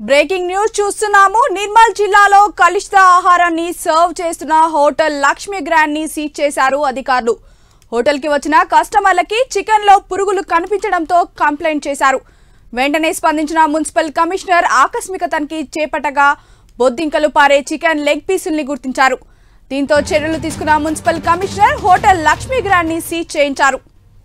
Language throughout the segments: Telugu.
బ్రేకింగ్ న్యూస్ చూస్తున్నాము నిర్మల్ జిల్లాలో కలుషిత ఆహారాన్ని సర్వ్ చేస్తున్న హోటల్ లక్ష్మీ గ్రాండ్ ని సీజ్ చేశారు అధికారులు హోటల్ కి వచ్చిన కస్టమర్లకి చికెన్ లో పురుగులు కనిపించడంతో కంప్లైంట్ చేశారు వెంటనే స్పందించిన మున్సిపల్ కమిషనర్ ఆకస్మిక తనిఖీ చేపట్టగా బొద్దింకలు పారే చికెన్ లెగ్ పీసుల్ని గుర్తించారు దీంతో చర్యలు తీసుకున్న municipal commissioner hotel Lakshmi grand ని సీజ్ చేయించారు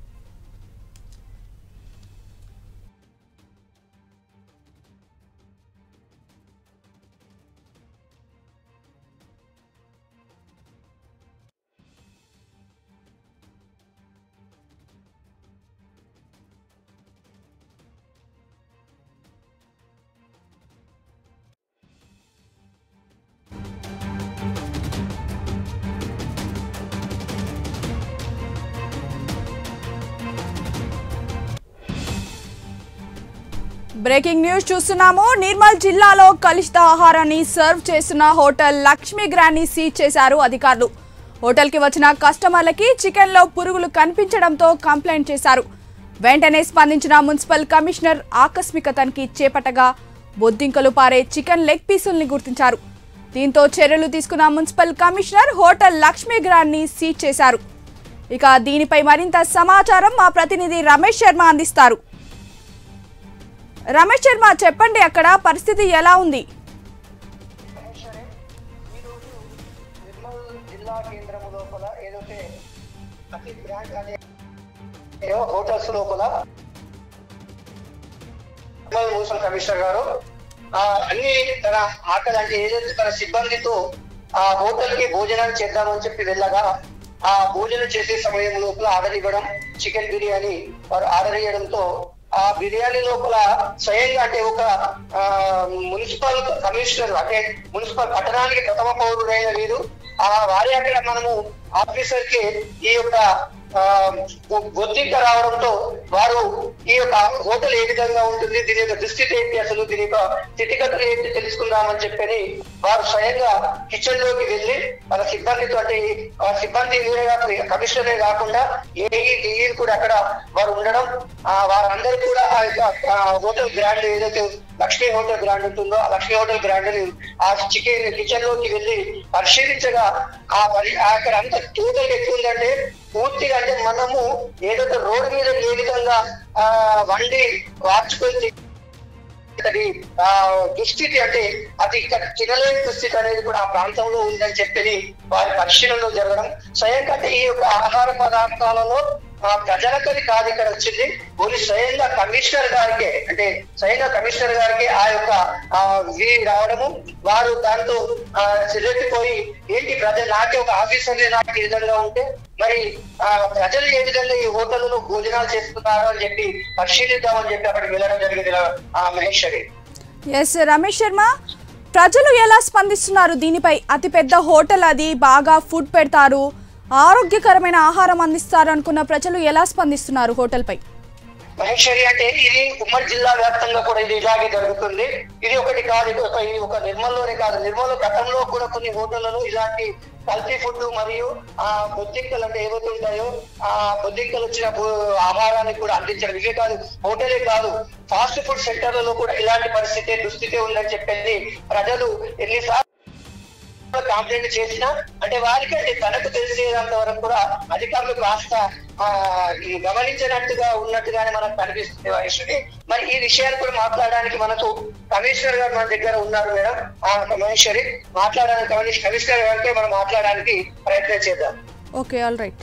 బ్రేకింగ్ న్యూస్ చూస్తున్నాము నిర్మల్ జిల్లాలో కలుషిత ఆహారాన్ని సర్వ్ చేస్తున్న హోటల్ లక్ష్మీ గ్రాండ్ ని సీజ్ చేశారు అధికారులు హోటల్ కి వచ్చిన కస్టమర్లకి చికెన్ లో పురుగులు కనిపించడంతో కంప్లైంట్ చేశారు వెంటనే స్పందించిన మున్సిపల్ కమిషనర్ ఆకస్మిక తనిఖీ చేపట్టగా బొద్దింకలు పారే చికెన్ లెగ్ పీసుల్ని గుర్తించారు దీంతో చర్యలు తీసుకున్న municipal commissioner hotel Lakshmi grand ని సీజ్ చేశారు ఇక దీనిపై మరింత సమాచారం మా ప్రతినిధి రమేష్ శర్మ అందిస్తారు రమేష్ శర్మ చెప్పండి అక్కడ పరిస్థితి ఎలా ఉంది మహేశ్వరి ఈరోజు నిర్మల్ జిల్లా కేంద్రం లోపల ఏదైతే అతి బ్రాండ్ అనే ఏవో హోటల్స్ లోపల నిర్మల్ మున్సిపల్ కమిషనర్ గారు ఆ అన్ని తన ఆకలి అంటే ఏదైతే తన సిబ్బందితో ఆ హోటల్ కి భోజనాలు చేద్దామని చెప్పి వెళ్ళగా ఆ భోజనం చేసే సమయం లోపల ఆర్డర్ ఇవ్వడం చికెన్ బిర్యానీ వారు ఆర్డర్ ఇవ్వడంతో ఆ బిర్యానీ లోపల స్వయంగా అంటే ఒక ఆ, మున్సిపల్ కమిషనర్ అంటే మున్సిపల్ పట్టణానికి ప్రథమ పౌరుడైన వీరు ఆ వారి అక్కడ మనము ఆఫీసర్ కి ఈ యొక్క ఆ, గొ- గుర్తింపు రావడంతో వారు ఈ యొక్క హోటల్ ఏ విధంగా ఉంటుంది దీని యొక్క దుస్థితి ఏంటి అసలు దీని యొక్క స్థితిగతులు ఏంటి తెలుసుకుందామని చెప్పని వారు స్వయంగా కిచెన్ లోకి వెళ్ళి వాళ్ళ సిబ్బందితో అంటే ఆ సిబ్బంది వీరే కాకుండా కమిషనరే కాకుండా ఏఈ డిఈ కూడా అక్కడ వారు ఉండడం ఆ వారందరూ కూడా ఆ యొక్క ఆ హోటల్ గ్రాండ్ ఏదైతే లక్ష్మీ హోటల్ గ్రాండ్ ఉంటుందో ఆ లక్ష్మీ హోటల్ గ్రాండ్ ని ఆ చికెన్ కిచెన్ లోకి వెళ్ళి పరిశీలించగా ఆ పరి ఆ అక్కడ అంత టోటల్ ఎక్కువ ఉందంటే పూర్తిగా అంటే మనము ఏదైతే రోడ్డు మీద ఏ విధంగా ఆ వండి వార్చుకొని అది ఆ దుస్థితి అంటే అది ఇక్కడ తినలేని దుస్థితి అనేది కూడా ఆ ప్రాంతంలో ఉందని చెప్పి వారి పరిశీలనలో జరగడం స్వయంగా అంటే ఈ యొక్క ఆహార పదార్థాలలో ఆ ప్రజలకు అది కాదు ఇక్కడ వచ్చింది ఓన్లీ స్వయంగా కమిషనర్ గారికి అంటే స్వయంగా కమిషనర్ గారికి ఆ యొక్క ఆ వి రావడము వారు దాంతో ఆ సిలెక్కిపోయి ఏంటి ప్రజలు నాకే ఒక ఆఫీసర్ నాకు ఈ విధంగా ఉంటే మరి ఆ ప్రజలు ఏ విధంగా ఈ హోటల్లో భోజనాలు చేస్తున్నారు అని చెప్పి పరిశీలిద్దామని చెప్పి అక్కడికి వెళ్ళడం జరిగింది ఇలా, ఆ మహేశ్వరి ఎస్ రమేష్ శర్మ ప్రజలు ఎలా స్పందిస్తున్నారు దీనిపై అతిపెద్ద హోటల్ అది బాగా ఫుడ్ పెడతారు ఆరోగ్యకరమైన ఆహారం అందిస్తారు అనుకున్న ప్రజలు ఎలా స్పందిస్తున్నారు హోటల్పై మహేశ్వరి అంటే ఇది ఉమ్మడి జిల్లా వ్యాప్తంగా కూడా ఇది ఇలాగే జరుగుతుంది ఇది ఒకటి కాదు ఇది ఒక ఇది ఒక నిర్మల్లోనే కాదు నిర్మల్ గతంలో కూడా కొన్ని హోటళ్లలో ఇలాంటి కల్తీ ఫుడ్ మరియు ఆ బొద్దింకలు అంటే ఏవైతే ఉంటాయో ఆ బొద్దింకలు వచ్చిన భూ- ఆహారాన్ని కూడా అందించడం ఇవే కాదు హోటలే కాదు ఫాస్ట్ ఫుడ్ సెంటర్లలో కూడా ఇలాంటి పరిస్థితి దుస్థితి ఉందని చెప్పేసి ప్రజలు ఎన్నిసార్లు కంప్లైంట్ చేసినా అంటే వారికి అంటే తనకు తెలిసేంత వరకు కూడా అధికారులు కాస్త ఆ, ఈ గమనించినట్టుగా ఉన్నట్టుగానే మనకు కనిపిస్తుంది మహేశ్వరి మరి ఈ విషయాన్ని కూడా మాట్లాడడానికి మనకు కమిషనర్ గారు మన దగ్గర ఉన్నారు మేడం ఆ మహేశ్వరి మాట్లాడడానికి కమిష- కమిషనర్ గారితో మనం మాట్లాడడానికి ప్రయత్నం చేద్దాం okay all right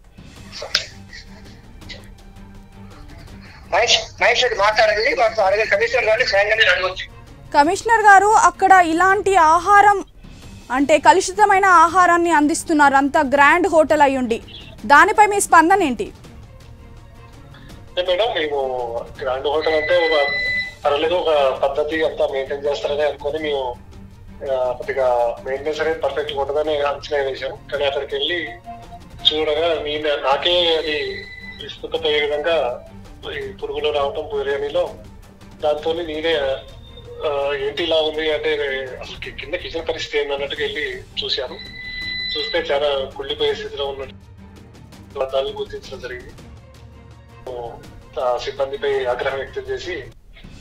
Mahesh Maheshwari మాట్లాడండి మనతో అడిగే కమిషనర్ గారిని స్వయంగానే అడగవచ్చు కమిషనర్ గారు అక్కడ ఇలాంటి ఆహారం అంటే కలుషితమైన ఆహారాన్ని అందిస్తున్నారు అంత గ్రాండ్ హోటల్ అయ్యుండి దానిపై మీ స్పందన ఏంటి అంటే మేడం మేము గ్రాండ్ హోటల్ అంటే ఒక పర్లేదు ఒక పద్ధతి అంతా మెయింటైన్ చేస్తారని అనుకొని మేము ఆ, కొద్దిగా మెయింటెనెన్స్ అనేది పర్ఫెక్ట్ ఉంటుందని అంచనా వేసాం కానీ అక్కడికి వెళ్ళి చూడగా నేను నాకే అది విస్తృతపోయే విధంగా ఈ పురుగులు రావటం బిర్యానీలో దాంతో నేనే ఆ, ఏంటి ఇలా ఉంది అంటే అసలు కి- కింద కిచెన్ పరిస్థితి ఏంది అన్నట్టుగా వెళ్ళి చూశాను చూస్తే చాలా కుళ్ళిపోయే స్థితిలో ఉన్నట్టు దాన్ని గుర్తించడం జరిగింది ఆ సిబ్బందిపై ఆగ్రహం వ్యక్తం చేసి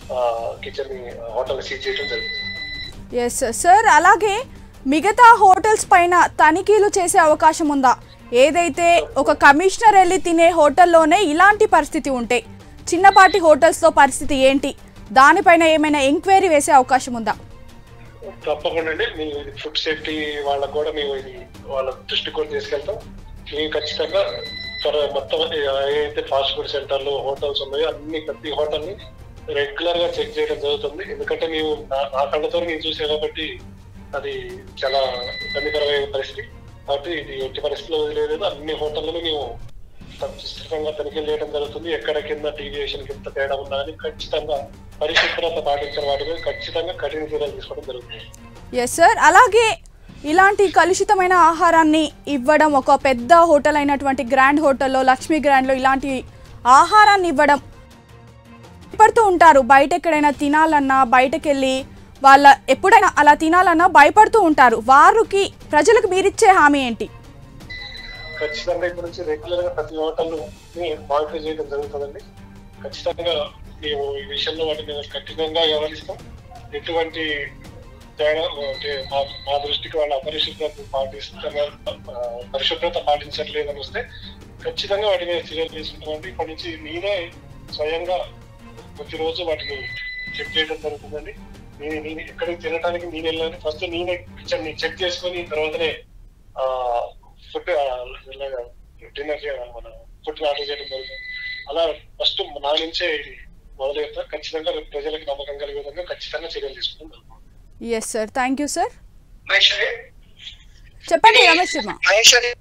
కిచెన్ ని హోటల్ సీజ్ చేయడం జరుగుతుంది ఎస్ సార్ అలాగే మిగతా హోటల్స్ పైన తనిఖీలు చేసే అవకాశం ఉందా ఏదైతే ఒక కమిషనర్ వెళ్ళి తినే హోటల్లోనే ఇలాంటి పరిస్థితి ఉంటే చిన్నపాటి హోటల్స్లో పరిస్థితి ఏంటి దానిపైన ఏమైనా ఎంక్వైరీ వేసే అవకాశం ఉందా తప్పకుండా అండి మేము ఇది ఫుడ్ సేఫ్టీ వాళ్ళకు కూడా మేము ఇది వాళ్ళ దృష్టికి కూడా తీసుకెళ్తాం మేము ఖచ్చితంగా త్వర మొత్తం ఏదైతే ఫాస్ట్ ఫుడ్ సెంటర్లు హోటల్స్ ఉన్నాయో అన్ని ప్రతి హోటల్ ని రెగ్యులర్ గా చెక్ చేయడం జరుగుతుంది ఎందుకంటే మేము నా- నా కళ్ళతో నేను చూసే కాబట్టి అది చాలా ఇబ్బందికరమైన పరిస్థితి కాబట్టి ఇది ఎట్టి పరిస్థితిలో వదిలేదు అన్ని హోటల్లో మేము విస్తృతంగా తనిఖీలు చేయడం జరుగుతుంది ఎక్కడ కింద డీవియేషన్ కింద తేడా ఉన్నా అని ఖచ్చితంగా పరిశుభ్రత పాటించిన వాటి మీద ఖచ్చితంగా కఠిన చర్యలు తీసుకోవడం జరుగుతుంది ఎస్ సార్ అలాగే ఇలాంటి కలుషితమైన ఆహారాన్ని ఇవ్వడం ఒక పెద్ద హోటల్ అయినటువంటి గ్రాండ్ హోటల్లో లక్ష్మీ గ్రాండ్లో ఇలాంటి ఆహారాన్ని ఇవ్వడం భయపడుతూ ఉంటారు బయట ఎక్కడైనా తినాలన్నా బయటకు వెళ్ళి వాళ్ళ ఎప్పుడైనా అలా తినాలన్నా భయపడుతూ ఉంటారు వారికి ప్రజలకు మీరిచ్చే హామీ ఏంటి ఖచ్చితంగా ఇప్పటి నుంచి రెగ్యులర్ గా ప్రతి హోటల్ ని మానిటర్ చేయడం జరుగుతుందండి ఖచ్చితంగా మేము ఈ విషయంలో వాటి మీద కఠినంగా వ్యవహరిస్తాం ఎటువంటి తేడా అంటే మా మా దృష్టికి వాళ్ళ అపరిశుభ్రత పాటిస్తున్న పరిశుభ్రత పాటించట్లేదని వస్తే ఖచ్చితంగా వాటి మీద చర్యలు తీసుకుంటామండి ఇప్పటి నుంచి నేనే స్వయంగా ప్రతిరోజు వాటిని చెక్ చేయడం జరుగుతుందండి నేను నేను ఎక్కడికి తినడానికి నేను వెళ్ళాను ఫస్ట్ నేనే కిచెన్ ని చెక్ చేసుకొని తర్వాతనే ఫుడ్ డిన్నర్ చేయాలి మన ఫుడ్ ఆర్డర్ చేయడం జరుగుతుంది అలా ఫస్ట్ నా నుంచే ఇది మొదలెడతా ఖచ్చితంగా ప్రజలకు నమ్మకం కలిగే విధంగా ఖచ్చితంగా చర్యలు తీసుకుంటాం yes sir thank you sir Maheshwari చెప్పండి రమేష్ శర్మ మహేశ్వరి